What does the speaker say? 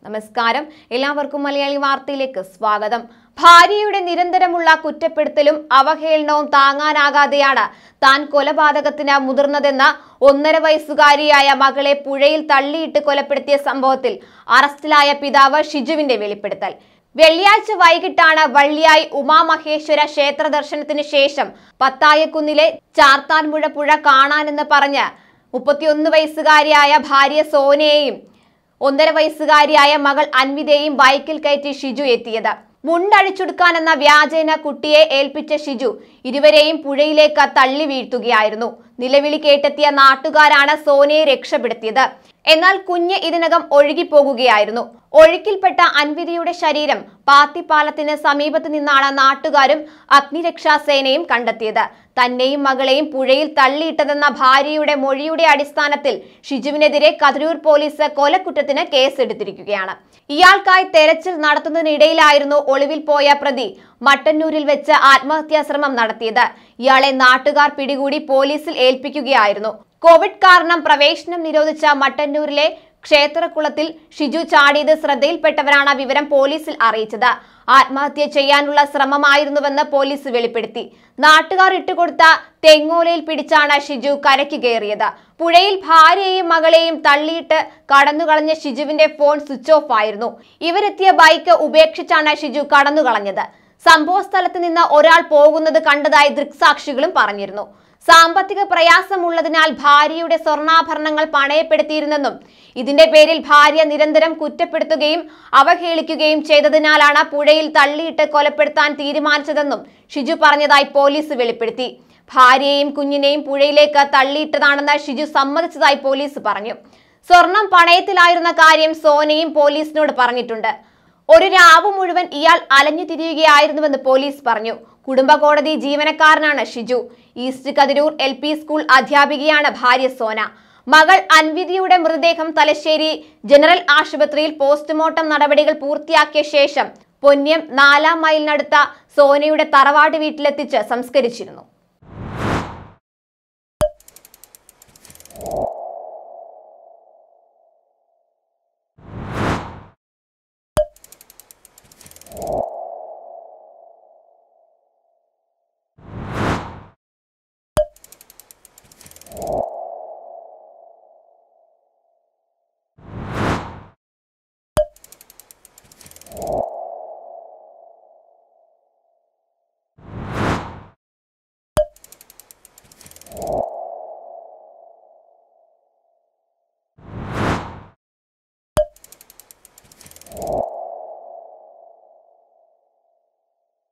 നമസ്കാരം എല്ലാവർക്കും മലയാളി വാർത്തയിലേക്ക് സ്വാഗതം ഭാര്യയുടെ നിരന്തരമുള്ള കുറ്റപ്പെടുത്തലും അവഹേളനവും താങ്ങാനാകാതെയാണ് താൻ കൊലപാതകത്തിന് മുതിർന്നതെന്ന ഒന്നര വയസ്സുകാരിയായ മകളെ പുഴയിൽ തള്ളിയിട്ട് കൊലപ്പെടുത്തിയ സംഭവത്തിൽ അറസ്റ്റിലായ പിതാവ് ഷിജുവിന്റെ വെളിപ്പെടുത്തൽ വെള്ളിയാഴ്ച വൈകിട്ടാണ് വള്ളിയായി ഉമാമഹേശ്വര ക്ഷേത്ര ദർശനത്തിന് ശേഷം പത്തായക്കുന്നിലെ ചാർത്താൻമുഴ പുഴ കാണാനെന്ന് പറഞ്ഞ് മുപ്പത്തിയൊന്ന് വയസ്സുകാരിയായ ഭാര്യ സോനയെയും ഒന്നര വയസ്സുകാരിയായ മകൾ അൻവിതയെയും ബൈക്കിൽ കയറ്റി ഷിജു എത്തിയത് മുണ്ടഴിച്ചെടുക്കാനെന്ന വ്യാജേന കുട്ടിയെ ഏൽപ്പിച്ച ഷിജു ഇരുവരെയും പുഴയിലേക്ക് തള്ളി വീഴ്ത്തുകയായിരുന്നു നിലവിളി കേട്ടെത്തിയ നാട്ടുകാരാണ് സോനയെ രക്ഷപ്പെടുത്തിയത് എന്നാൽ കുഞ്ഞ് ഇതിനകം ഒഴുകിപ്പോകുകയായിരുന്നു ഒഴുക്കിൽപ്പെട്ട അൻവിതയുടെ ശരീരം പാത്തിപ്പാലത്തിന് സമീപത്ത് നിന്നാണ് നാട്ടുകാരും അഗ്നിരക്ഷാസേനയും കണ്ടെത്തിയത് തന്നെയും മകളെയും പുഴയിൽ തള്ളിയിട്ടതെന്ന ഭാര്യയുടെ മൊഴിയുടെ അടിസ്ഥാനത്തിൽ ഷിജുവിനെതിരെ കതിരൂർ പോലീസ് കൊലക്കുറ്റത്തിന് കേസെടുത്തിരിക്കുകയാണ് ഇയാൾക്കായി തെരച്ചിൽ നടത്തുന്നതിനിടയിലായിരുന്നു ഒളിവിൽ പോയ പ്രതി മട്ടന്നൂരിൽ വെച്ച് ആത്മഹത്യാ ശ്രമം നടത്തിയത് ഇയാളെ നാട്ടുകാർ പിടികൂടി പോലീസിൽ ഏൽപ്പിക്കുകയായിരുന്നു കോവിഡ് കാരണം പ്രവേശനം നിരോധിച്ച മട്ടന്നൂരിലെ ക്ഷേത്രക്കുളത്തിൽ ഷിജു ചാടിയത് ശ്രദ്ധയിൽപ്പെട്ടവരാണ് വിവരം പോലീസിൽ അറിയിച്ചത് ആത്മഹത്യ ചെയ്യാനുള്ള ശ്രമമായിരുന്നുവെന്ന് പോലീസ് വെളിപ്പെടുത്തി നാട്ടുകാർ ഇട്ടുകൊടുത്ത തെങ്ങോലയിൽ പിടിച്ചാണ് ഷിജു കരയ്ക്ക് കയറിയത് പുഴയിൽ ഭാര്യയെയും മകളെയും തള്ളിയിട്ട് കടന്നുകളഞ്ഞ ഷിജുവിന്റെ ഫോൺ സ്വിച്ച് ഓഫ് ആയിരുന്നു ഇവരെത്തിയ ബൈക്ക് ഉപേക്ഷിച്ചാണ് ഷിജു കടന്നുകളഞ്ഞത് സംഭവ സ്ഥലത്ത് നിന്ന് ഒരാൾ പോകുന്നത് കണ്ടതായി ദൃക്സാക്ഷികളും പറഞ്ഞിരുന്നു സാമ്പത്തിക പ്രയാസമുള്ളതിനാൽ ഭാര്യയുടെ സ്വർണ്ണാഭരണങ്ങൾ പണയപ്പെടുത്തിയിരുന്നെന്നും ഇതിന്റെ പേരിൽ ഭാര്യ നിരന്തരം കുറ്റപ്പെടുത്തുകയും അവഹേളിക്കുകയും ചെയ്തതിനാലാണ് പുഴയിൽ തള്ളിയിട്ട് കൊലപ്പെടുത്താൻ തീരുമാനിച്ചതെന്നും ഷിജു പറഞ്ഞതായി പോലീസ് വെളിപ്പെടുത്തി ഭാര്യയെയും കുഞ്ഞിനെയും പുഴയിലേക്ക് തള്ളിയിട്ടതാണെന്ന് ഷിജു സമ്മതിച്ചതായി പോലീസ് പറഞ്ഞു സ്വർണം പണയത്തിലായിരുന്ന കാര്യം സോനയും പോലീസിനോട് പറഞ്ഞിട്ടുണ്ട് ഒരു രാവ് മുഴുവൻ ഇയാൾ അലഞ്ഞു തിരിയുകയായിരുന്നുവെന്ന് പോലീസ് പറഞ്ഞു കുടുംബ കോടതി ജീവനക്കാരനാണ് Shiju east Kathiroor L P school അധ്യാപികയാണ് ഭാര്യ സോന മകൾ അൻവിതിയുടെ മൃതദേഹം തലശ്ശേരി ജനറൽ ആശുപത്രിയിൽ പോസ്റ്റ്മോർട്ടം നടപടികൾ പൂർത്തിയാക്കിയ ശേഷം പൊന്ന്യം നാലാം മൈലിനടുത്ത സോനയുടെ തറവാട് വീട്ടിലെത്തിച്ച് സംസ്കരിച്ചിരുന്നു